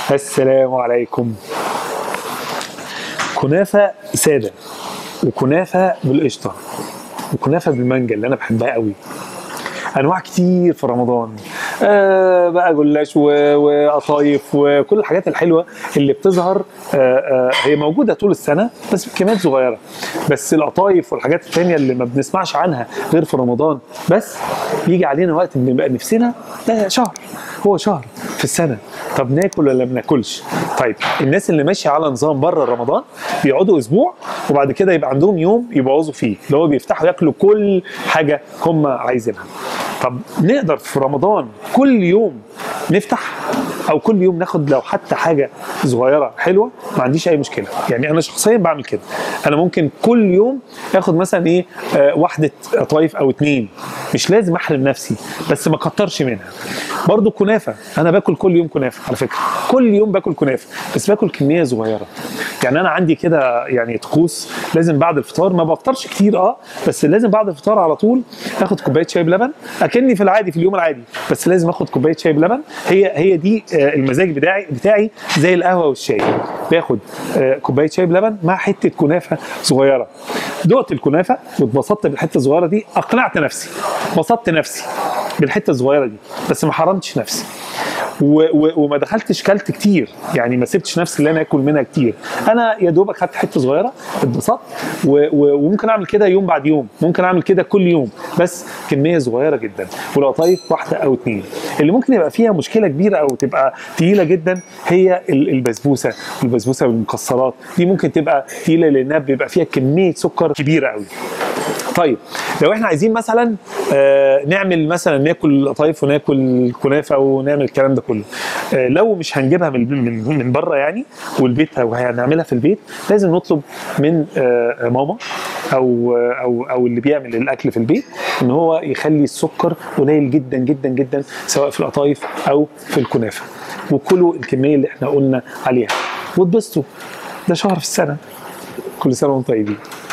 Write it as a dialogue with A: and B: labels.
A: السلام عليكم كنافه ساده وكنافه بالقشطه وكنافه بالمانجا اللي انا بحبها قوي انواع كتير في رمضان آه بقى جلاش و- وقطايف وكل الحاجات الحلوه اللي بتظهر آه آه هي موجوده طول السنه بس بكميات صغيره بس القطايف والحاجات التانية اللي ما بنسمعش عنها غير في رمضان بس بيجي علينا وقت بنبقى نفسنا ده شهر هو شهر في السنه طب ناكل ولا ما ناكلش طيب الناس اللي ماشيه على نظام بره رمضان بيقعدوا اسبوع وبعد كده يبقى عندهم يوم يبوظوا فيه اللي هو بيفتحوا ياكلوا كل حاجه هم عايزينها طب نقدر في رمضان كل يوم نفتح او كل يوم ناخد لو حتى حاجه صغيره حلوه ما عنديش اي مشكله يعني انا شخصيا بعمل كده انا ممكن كل يوم اخد مثلا ايه آه واحده قطايف او اتنين مش لازم احرم نفسي بس ما كترش منها برضو كنافه انا باكل كل يوم كنافه على فكره كل يوم باكل كنافه بس باكل كميه صغيره يعني انا عندي كده يعني طقوس لازم بعد الفطار ما بفطرش كتير اه بس لازم بعد الفطار على طول اخد كوبايه شاي بلبن اكني في العادي في اليوم العادي بس لازم اخد كوبايه شاي بلبن هي هي دي آه، المزاج بتاعي بتاعي زي القهوه والشاي باخد آه، كوبايه شاي بلبن مع حته كنافه صغيره دقت الكنافه واتبسطت بالحته الصغيره دي اقنعت نفسي بسطت نفسي بالحته الصغيره دي بس ما حرمتش نفسي و و وما دخلتش كلت كتير يعني ما سبتش نفسي اللي انا اكل منها كتير انا يا دوبك خدت حته صغيره اتبسطت و و وممكن اعمل كده يوم بعد يوم ممكن اعمل كده كل يوم بس كميه صغيره جدا والقطايف واحده او اتنين اللي ممكن يبقى فيها مشكله كبيره او تبقى تقيله جدا هي ال- البسبوسه البسبوسه بالمكسرات دي ممكن تبقى تقيله لانها بيبقى فيها كميه سكر كبيره قوي طيب لو احنا عايزين مثلا آه نعمل مثلا ناكل قطايف وناكل كنافه ونعمل الكلام ده كله آه لو مش هنجيبها من من, من بره يعني والبيت وهنعملها في البيت لازم نطلب من آه ماما او او او اللي بيعمل الاكل في البيت ان هو يخلي السكر قليل جدا جدا جدا سواء في القطايف او في الكنافه وكلوا الكميه اللي احنا قلنا عليها واتبسطوا ده شهر في السنه كل سنه وانتم طيبين